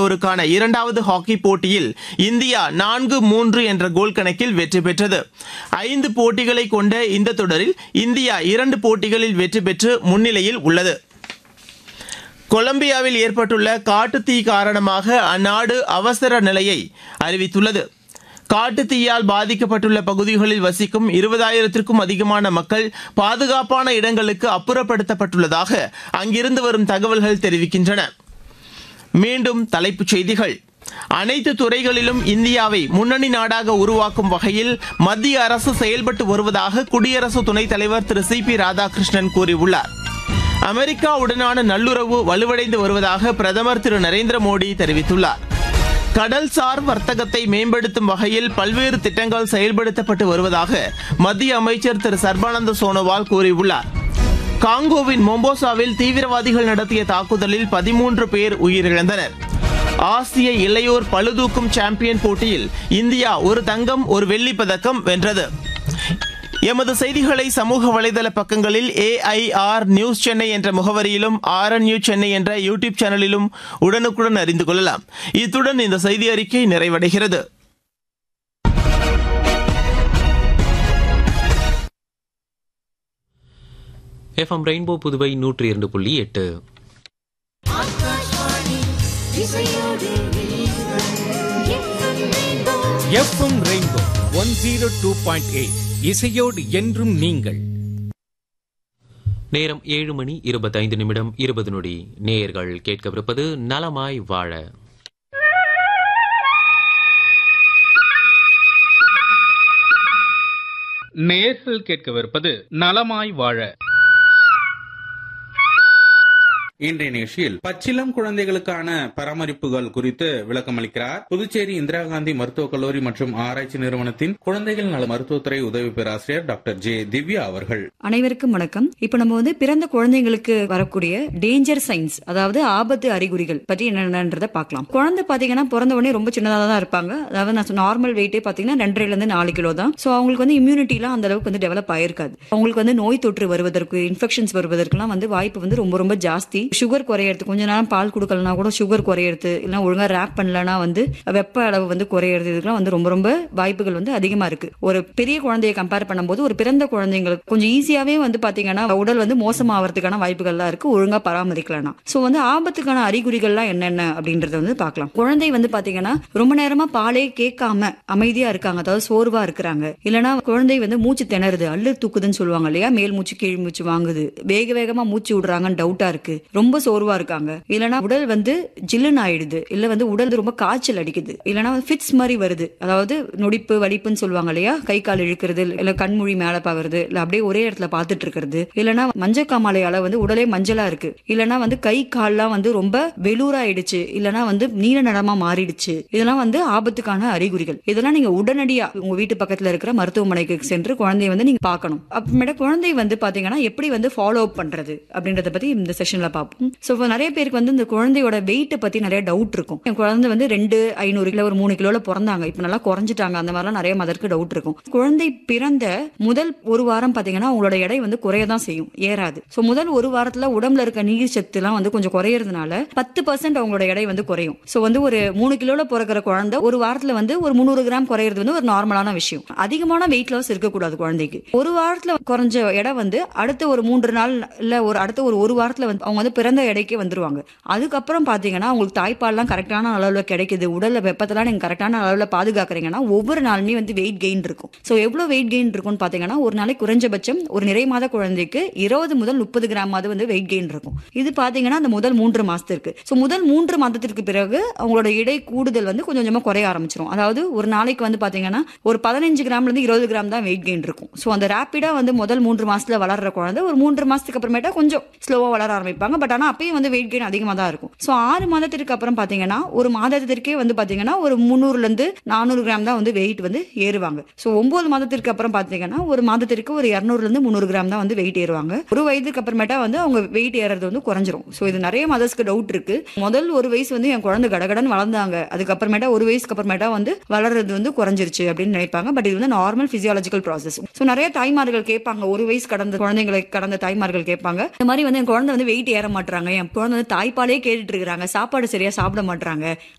வயதுக்குட்பட்டோருக்கான இரண்டாவது ஹாக்கி போட்டியில் இந்தியா நான்கு மூன்று என்ற கோல் கணக்கில் வெற்றி பெற்றது ஐந்து போட்டிகளை கொண்ட இந்த தொடரில் இந்தியா இரண்டு போட்டிகளில் வெற்றி பெற்று முன்னிலையில் உள்ளது கொலம்பியாவில் ஏற்பட்டுள்ள காட்டுத்தீ காரணமாக அந்நாடு அவசர நிலையை அறிவித்துள்ளது காட்டுத்தீயால் பாதிக்கப்பட்டுள்ள பகுதிகளில் வசிக்கும் இருபதாயிரத்திற்கும் அதிகமான மக்கள் பாதுகாப்பான இடங்களுக்கு அப்புறப்படுத்தப்பட்டுள்ளதாக அங்கிருந்து வரும் தகவல்கள் தெரிவிக்கின்றன மீண்டும் தலைப்புச் செய்திகள் அனைத்து துறைகளிலும் இந்தியாவை முன்னணி நாடாக உருவாக்கும் வகையில் மத்திய அரசு செயல்பட்டு வருவதாக குடியரசு துணைத் தலைவர் திரு சி பி ராதாகிருஷ்ணன் கூறியுள்ளார் அமெரிக்காவுடனான நல்லுறவு வலுவடைந்து வருவதாக பிரதமர் திரு நரேந்திர மோடி தெரிவித்துள்ளார் கடல்சார் வர்த்தகத்தை மேம்படுத்தும் வகையில் பல்வேறு திட்டங்கள் செயல்படுத்தப்பட்டு வருவதாக மத்திய அமைச்சர் திரு சர்பானந்த சோனோவால் கூறியுள்ளார் காங்கோவின் மொம்போசாவில் தீவிரவாதிகள் நடத்திய தாக்குதலில் பதிமூன்று பேர் உயிரிழந்தனர் ஆசிய இளையோர் பளுதூக்கும் சாம்பியன் போட்டியில் இந்தியா ஒரு தங்கம் ஒரு வெள்ளிப் பதக்கம் வென்றது எமது செய்திகளை சமூக வலைதள பக்கங்களில் ஏஐஆர் நியூஸ் சென்னை என்ற முகவரியிலும் ஆர்என்யூ சென்னை என்ற யூடியூப் சேனலிலும் உடனுக்குடன் அறிந்து கொள்ளலாம் இத்துடன் இந்த செய்தி அறிக்கை நிறைவடைகிறது எஃப்எம் ரெயின்போ புதுவை நூற்றி இரண்டு புள்ளி எட்டு FM rainbow one zero two point eight இசையோடு என்றும் நீங்கள் நேரம் ஏழு மணி இருபத்தைந்து நிமிடம் இருபது நொடி நேயர்கள் கேட்கவிருப்பது நலமாய் வாழ நேர்கள் கேட்கவிருப்பது நலமாய் வாழ இன்றைய நிகழ்ச்சியில் பச்சிளம் குழந்தைகளுக்கான பராமரிப்புகள் குறித்து விளக்கம் அளிக்கிறார் புதுச்சேரி இந்திரா காந்தி மருத்துவக் கல்லூரி மற்றும் ஆராய்ச்சி நிறுவனத்தின் குழந்தைகள் நல மருத்துவத்துறை உதவி பேராசிரியர் டாக்டர் ஜே திவ்யா அவர்கள் அனைவருக்கும் வணக்கம் இப்ப நம்ம வந்து பிறந்த குழந்தைங்களுக்கு வரக்கூடிய டேஞ்சர் சைன்ஸ் அதாவது ஆபத்து அறிகுறிகள் பற்றி என்னென்னன்றத பார்க்கலாம் குழந்தை பாத்தீங்கன்னா பிறந்த உடனே ரொம்ப சின்னதா தான் இருப்பாங்க அதாவது நான் நார்மல் வெயிட்டே பாத்தீங்கன்னா ரெண்டரைல இருந்து நாலு கிலோ தான் சோ அவங்களுக்கு வந்து இம்யூனிட்டிலாம் அந்த அளவுக்கு வந்து டெவலப் ஆயிருக்காது அவங்களுக்கு வந்து நோய் தொற்று வருவதற்கு இன்ஃபெக்ஷன்ஸ் வருவதற்குலாம் வந்து வாய்ப்பு வந்து ரொம்ப ரொம்ப ஜாஸ்தி சுகர் குறையறது கொஞ்ச நேரம் பால் கொடுக்கலனா கூட சுகர் குறையறது இல்லைன்னா ஒழுங்கா ரேப் பண்ணலனா வந்து வெப்ப அளவு வந்து குறையறது இதுக்கெல்லாம் வந்து ரொம்ப ரொம்ப வாய்ப்புகள் வந்து அதிகமா இருக்கு ஒரு பெரிய குழந்தையை கம்பேர் பண்ணும்போது ஒரு பிறந்த குழந்தைங்களுக்கு கொஞ்சம் ஈஸியாவே வந்து பாத்தீங்கன்னா உடல் வந்து மோசமாகறதுக்கான வாய்ப்புகள்லாம் இருக்கு ஒழுங்கா பராமரிக்கலனா சோ வந்து ஆபத்துக்கான அறிகுறிகள்லாம் என்னென்ன அப்படின்றத வந்து பார்க்கலாம் குழந்தை வந்து பாத்தீங்கன்னா ரொம்ப நேரமா பாலே கேட்காம அமைதியா இருக்காங்க அதாவது சோர்வா இருக்கிறாங்க இல்லனா குழந்தை வந்து மூச்சு திணறுது அள்ளு தூக்குதுன்னு சொல்லுவாங்க இல்லையா மேல் மூச்சு கீழ் மூச்சு வாங்குது வேக வேகமா மூச்சு விடுறாங்கன்னு டவுட்டா இருக்கு ரொம்ப சோர்வா இருக்காங்க இல்லனா உடல் வந்து ஜில்லுன்னு ஆயிடுது இல்ல வந்து உடல் ரொம்ப காய்ச்சல் அடிக்குது இல்லனா ஃபிட்ஸ் மாதிரி வருது அதாவது நொடிப்பு வலிப்புன்னு சொல்லுவாங்க இல்லையா கை கால் இழுக்கிறது இல்ல கண்மொழி மேல பாக்குறது இல்ல அப்படியே ஒரே இடத்துல பாத்துட்டு இருக்கிறது இல்லனா மஞ்சக்காமலையால வந்து உடலே மஞ்சளா இருக்கு இல்லனா வந்து கை கால்லாம் வந்து ரொம்ப வெளூராயிடுச்சு இல்லனா வந்து நீல நிறமா மாறிடுச்சு இதெல்லாம் வந்து ஆபத்துக்கான அறிகுறிகள் இதெல்லாம் நீங்க உடனடியா உங்க வீட்டு பக்கத்துல இருக்கிற மருத்துவமனைக்கு சென்று குழந்தைய வந்து நீங்க பார்க்கணும் அப்புறமேட்ட குழந்தை வந்து பாத்தீங்கன்னா எப்படி வந்து ஃபாலோ அப் பண்றது அப்படின்றத பத்தி இந்த செஷன்ல பார்ப்போம் சோ நிறைய பேருக்கு வந்து இந்த குழந்தையோட வெயிட் பத்தி நிறைய டவுட் இருக்கும் என் குழந்தை வந்து ரெண்டு ஐநூறு கிலோ ஒரு மூணு கிலோல பிறந்தாங்க இப்ப நல்லா குறைஞ்சிட்டாங்க அந்த மாதிரிலாம் நிறைய மதருக்கு டவுட் இருக்கும் குழந்தை பிறந்த முதல் ஒரு வாரம் பாத்தீங்கன்னா உங்களோட எடை வந்து குறையதான் செய்யும் ஏறாது சோ முதல் ஒரு வாரத்துல உடம்புல இருக்க நீர் சத்து எல்லாம் வந்து கொஞ்சம் குறையறதுனால பத்து பர்சன்ட் அவங்களோட எடை வந்து குறையும் சோ வந்து ஒரு மூணு கிலோல பிறக்கிற குழந்தை ஒரு வாரத்துல வந்து ஒரு முந்நூறு கிராம் குறையிறது வந்து ஒரு நார்மலான விஷயம் அதிகமான வெயிட் லாஸ் இருக்கக்கூடாது குழந்தைக்கு ஒரு வாரத்துல குறைஞ்ச எடை வந்து அடுத்த ஒரு மூன்று நாள் இல்ல ஒரு அடுத்த ஒரு ஒரு வாரத்துல வந்து அவங்க வந்து பிறந்த எடைக்கே வந்துருவாங்க அதுக்கப்புறம் பாத்தீங்கன்னா உங்களுக்கு தாய்ப்பால்லாம் கரெக்டான அளவுல கிடைக்குது உடல்ல வெப்பத்தெல்லாம் நீங்க கரெக்டான அளவுல பாதுகாக்கிறீங்கன்னா ஒவ்வொரு நாளுமே வந்து வெயிட் கெயின் இருக்கும் சோ எவ்வளவு வெயிட் கெயின் இருக்கும்னு பாத்தீங்கன்னா ஒரு நாளைக்கு குறைஞ்சபட்சம் ஒரு நிறை மாத குழந்தைக்கு இருபது முதல் முப்பது கிராம் வந்து வெயிட் கெயின் இருக்கும் இது பாத்தீங்கன்னா அந்த முதல் மூன்று மாசத்திற்கு சோ முதல் மூன்று மாதத்திற்கு பிறகு அவங்களோட இடை கூடுதல் வந்து கொஞ்சம் கொஞ்சமா குறைய ஆரம்பிச்சிரும் அதாவது ஒரு நாளைக்கு வந்து பாத்தீங்கன்னா ஒரு பதினஞ்சு கிராம்ல இருந்து இருபது கிராம் தான் வெயிட் கெயின் இருக்கும் சோ அந்த ரேப்பிடா வந்து முதல் மூன்று மாசத்துல வளர்ற குழந்தை ஒரு மூன்று மாசத்துக்கு அப்புறமேட்டா கொஞ்சம் ஸ்லோவா வளர ஆரம்பிப்பாங்க பட் ஆனா அப்பயும் வந்து வெயிட் கெயின் அதிகமா தான் இருக்கும் சோ ஆறு மாதத்திற்கு அப்புறம் பாத்தீங்கன்னா ஒரு மாதத்திற்கே வந்து பாத்தீங்கன்னா ஒரு முந்நூறுல இருந்து நானூறு கிராம் தான் வந்து வெயிட் வந்து ஏறுவாங்க சோ ஒன்பது மாதத்திற்கு அப்புறம் பாத்தீங்கன்னா ஒரு மாதத்திற்கு ஒரு இருநூறுல இருந்து முந்நூறு கிராம் தான் வந்து வெயிட் ஏறுவாங்க ஒரு வயதுக்கு அப்புறமேட்டா வந்து அவங்க வெயிட் ஏறது வந்து குறைஞ்சிரும் சோ இது நிறைய மதர்ஸ்க்கு டவுட் இருக்கு முதல் ஒரு வயசு வந்து என் குழந்தை கடகடன் வளர்ந்தாங்க அதுக்கப்புறமேட்டா ஒரு வயசுக்கு அப்புறமேட்டா வந்து வளர்றது வந்து குறைஞ்சிருச்சு அப்படின்னு நினைப்பாங்க பட் இது வந்து நார்மல் பிசியாலஜிக்கல் ப்ராசஸ் சோ நிறைய தாய்மார்கள் கேட்பாங்க ஒரு வயசு கடந்த குழந்தைங்களை கடந்த தாய்மார்கள் கேட்பாங்க இந்த மாதிரி வந்து என் குழந்தை வந்து வெயிட் ஏற மாட்டாங்க என் குழந்தை வந்து தாய்ப்பாலே கேட்டுட்டு இருக்காங்க சாப்பாடு சரியா சாப்பிட மாட்டாங்க